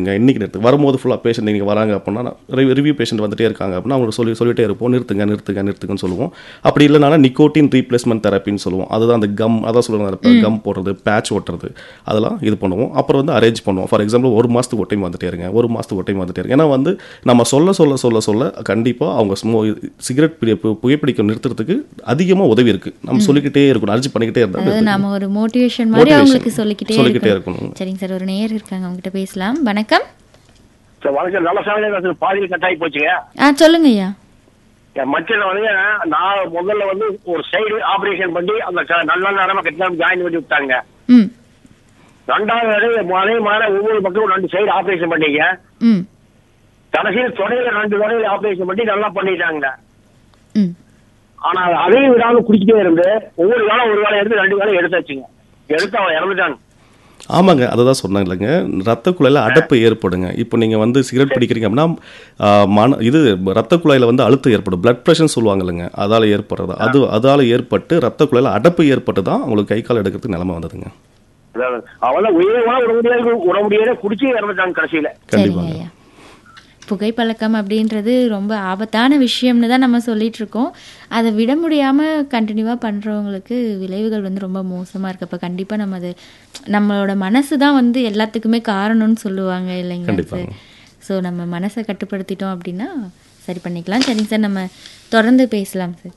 நிறுத்துங்க இன்னைக்கு நிறுத்து வரும்போது ஃபுல்லாக பேஷண்ட் நீங்கள் வராங்க அப்படின்னா ரிவ்யூ பேஷண்ட் வந்துட்டே இருக்காங்க அப்படின்னா அவங்களுக்கு சொல்லி சொல்லிட்டே இருப்போம் நிறுத்துங்க நிறுத்துங்க நிறுத்துங்கன்னு சொல்லுவோம் அப்படி இல்லைனால நிக்கோட்டின் ரீப்ளேஸ்மெண்ட் தெரப்பின்னு சொல்லுவோம் அதுதான் அந்த கம் அதான் சொல்லுவாங்க கம் போடுறது பேட்ச் ஓட்டுறது அதெல்லாம் இது பண்ணுவோம் அப்புறம் வந்து அரேஞ்ச் பண்ணுவோம் ஃபார் எக்ஸாம்பிள் ஒரு மாதத்துக்கு ஒரு டைம் வந்துட்டே இருங்க ஒரு மாதத்துக்கு ஒரு டைம் வந்துட்டே இருங்க ஏன்னா வந்து நம்ம சொல்ல சொல்ல சொல்ல சொல்ல கண்டிப்பாக அவங்க ஸ்மோ சிகரெட் பிடி- பு- புகைப்பிடிக்க நிறுத்துறதுக்கு அதிகமாக உதவி இருக்குது நம்ம சொல்லிக்கிட்டே இருக்கணும் அர்ஜி பண்ணிக்கிட்டே இருந்தால் அதாவது நாம ஒரு மோட்டிவேஷன் மாதிரி Motivation. அவங்களுக்கு சொல்லிக்கிட்டே சொல்லிக்கிட்டே இருக்கணும் இருக்கணும். சரிங்க சார் ஒரு நேயர் இருக்காங்க அவங்ககிட்ட பேசலாம் வணக்கம் சார் வணக்கம் நல்ல சாமி பாதியில் கட்டாயி போச்சுங்க ஆ சொல்லுங்க ஐயா என் மச்சனை வந்து நான் முதல்ல வந்து ஒரு சைடு ஆபரேஷன் பண்ணி அந்த க- நல்ல நேரமா கட்டினா ஜாயின் பண்ணி விட்டாங்க ம் ரெண்டாவது தடவை அதே மாதிரி ஒவ்வொரு பக்கமும் ரெண்டு சைடு ஆபரேஷன் பண்ணீங்க ம் கடைசியில் தொடையில ரெண்டு தொடையில ஆபரேஷன் பண்ணி நல்லா பண்ணிட்டாங்க ம் ஆனா அதையும் விடாம குடிச்சிட்டே இருந்து ஒவ்வொரு வேலை ஒரு வேலை எடுத்து ரெண்டு வேலை எடுத்தாச்சுங்க எடுத்து அவன் இறந்துட்டாங்க ஆமாங்க அதை தான் சொன்னாங்க இல்லைங்க ரத்த குழாயில் அடைப்பு ஏற்படுங்க இப்போ நீங்கள் வந்து சிகரெட் பிடிக்கிறீங்க அப்படின்னா ஆ, மன இது ரத்த குழாயில் வந்து அழுத்தம் ஏற்படும் பிளட் ப்ரெஷர்னு சொல்லுவாங்க இல்லைங்க அதால் ஏற்படுறது அது அதால் ஏற்பட்டு ரத்த குழாயில் அடைப்பு ஏற்பட்டு தான் உங்களுக்கு கை கால் எடுக்கிறதுக்கு நிலைமை வந்ததுங்க அவன் உயிரமா உட முடியாது உட முடியாத குடிச்சு இறந்துட்டாங்க கடைசியில சரிங்க கண்டிப்பாங்க ஐயா புகைப்பழக்கம் அப்படின்றது ரொம்ப ஆபத்தான விஷயம்னு தான் நம்ம சொல்லிட்டு இருக்கோம் அதை விட முடியாம கண்டினியூவா பண்றவங்களுக்கு விளைவுகள் வந்து ரொம்ப மோசமா இருக்கு அப்ப கண்டிப்பா நம்ம அது நம்மளோட மனசு தான் வந்து எல்லாத்துக்குமே காரணம்னு சொல்லுவாங்க இல்லைங்களா கண்டிப்பாங்க. சார் ஸோ நம்ம மனசை கட்டுப்படுத்திட்டோம் அப்படின்னா சரி பண்ணிக்கலாம் சரிங்க சார் நம்ம தொடர்ந்து பேசலாம் சார்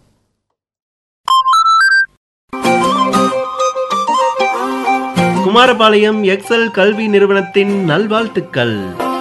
குமாரபாளையம் எக்ஸல் கல்வி நிறுவனத்தின் நல்வாழ்த்துக்கள்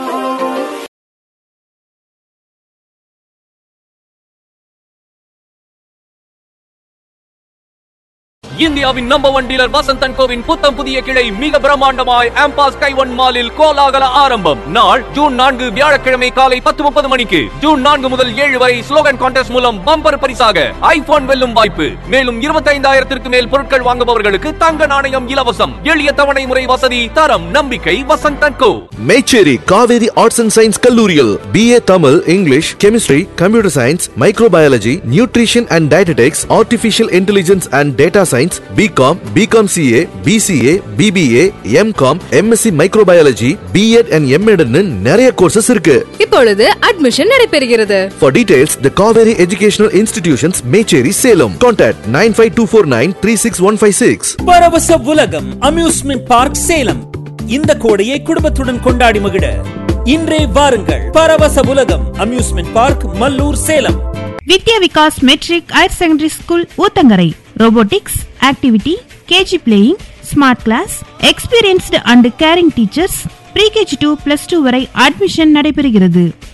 இந்தியாவின் number one dealer Vasanth and கோவின் புத்தம் புதிய கிளை மிக பிரம்மாண்டமாய் ஆம்பாஸ் கைவன் மாலில் கோலாகல ஆரம்பம் நாள் ஜூன் நான்கு வியாழக்கிழமை காலை பத்து முப்பது மணிக்கு ஜூன் நான்கு முதல் ஏழு வரை ஸ்லோகன் கான்டெஸ்ட் மூலம் பம்பர் பரிசாக ஐபோன் வெல்லும் வாய்ப்பு மேலும் இருபத்தைந்தாயிரத்திற்கு மேல் பொருட்கள் வாங்குபவர்களுக்கு தங்க நாணயம் இலவசம் எளிய தவணை முறை வசதி தரம் நம்பிக்கை Vasanth and co Mecheri Kaveri arts and science கல்லூரியில் BA Tamil English chemistry computer science microbiology nutrition and dietetics artificial intelligence and data science BCom BCom CA BCA BBA MCom MSc microbiology BEd and எம்எட்னு நிறைய கோர்சஸ் இருக்கு இப்பொழுது அட்மிஷன் நடைபெறுகிறது For details, the Kaveri Educational Institutions, Mecheri, Salem. Contact 95249 36156. பரவச Ulagam amusement park Salem இந்த கோடையை குடும்பத்துடன் கொண்டாடி மகிழ இன்றே வாருங்கள் Paravasa Ulagam amusement park Mallur Salem Vidya Vikas matric higher secondary school Uthangarai robotics activity KG playing smart class experienced and caring teachers pre KG to plus two வரை admission நடைபெறுகிறது